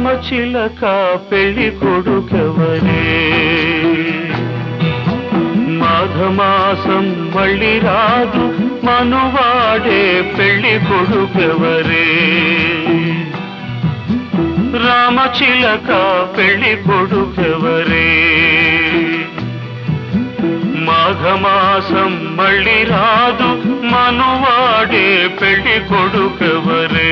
రామచిలక పెళ్లి కొడుకెవరే మాఘమాసం మళ్ళీ రాదు మనువాడే పెళ్లి కొడుకెవరే రామచిలక పెళ్లి కొడుకెవరే మాఘమాసం మళ్ళీ రాదు మనువాడే పెళ్లి కొడుకెవరే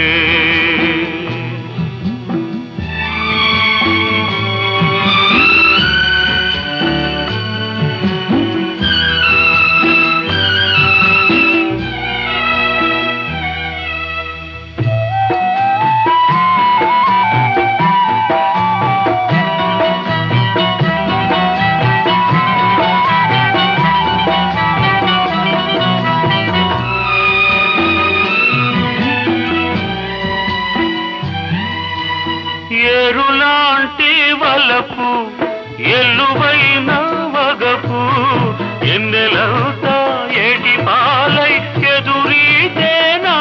ఏరులాంటి వలపు ఎల్లువైన వగపు ఎన్నెలంతా ఏటి పాలై ఎదురీతేనా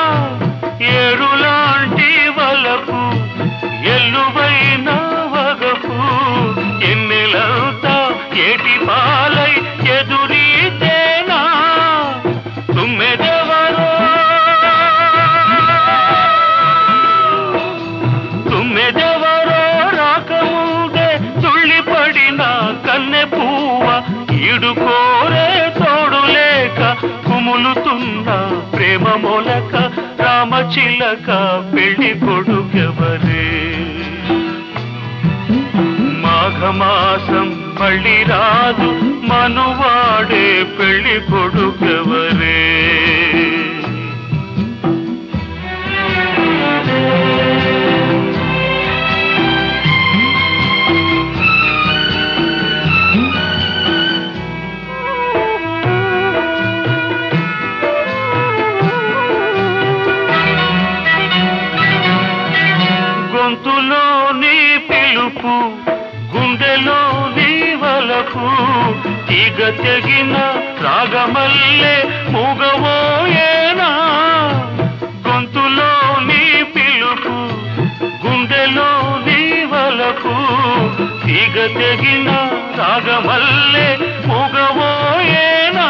ఏరులాంటి వలపు ఎల్లువైన వగపు ఎన్నెలంతా ఏటి పాలై ఎదురీతేనా తుమ్మెదెవరో తుమ్మెదెవరో రాకముందే తుళ్ళిపడిన కన్నె పువ్వ ఈడుకోరే తోడు లేక కుములుతున్న ప్రేమ మొలక రామచిలక పెళ్లి కొడుకెవరే మాఘమాసం మళ్ళీ రాదు మనువాడే పెళ్లి కొడుకెవరే గొంతులో నీ పిలుపు గుండెలో నీ వలపు తీగ తెగిన రాగమల్లే మూగవోయేనా గొంతులో నీ పిలుపు గుండెలో నీ వలపు తీగ తెగిన రాగమల్లే మూగవోయేనా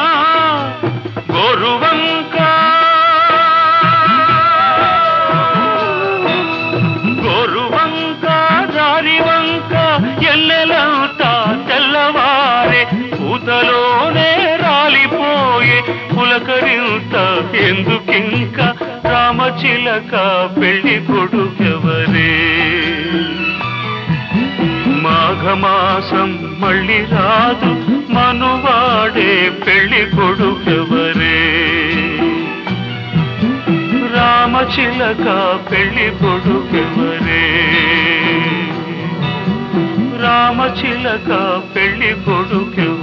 గోరువంక గోరువంక దారివంక ఎల్లెలంతా తెల్లవారే పూతలోనే రాలిపోయే పులకరింత ఎందుకింక రామచిలక పెళ్లి కొడుకెవరే మాఘమాసం మళ్ళీ రాదు మనువాడే పెళ్లి కొడుకెవరే రామచిలక పెళ్లి కొడుకెవరే రామచిలక పెళ్లి కొడుకెవరే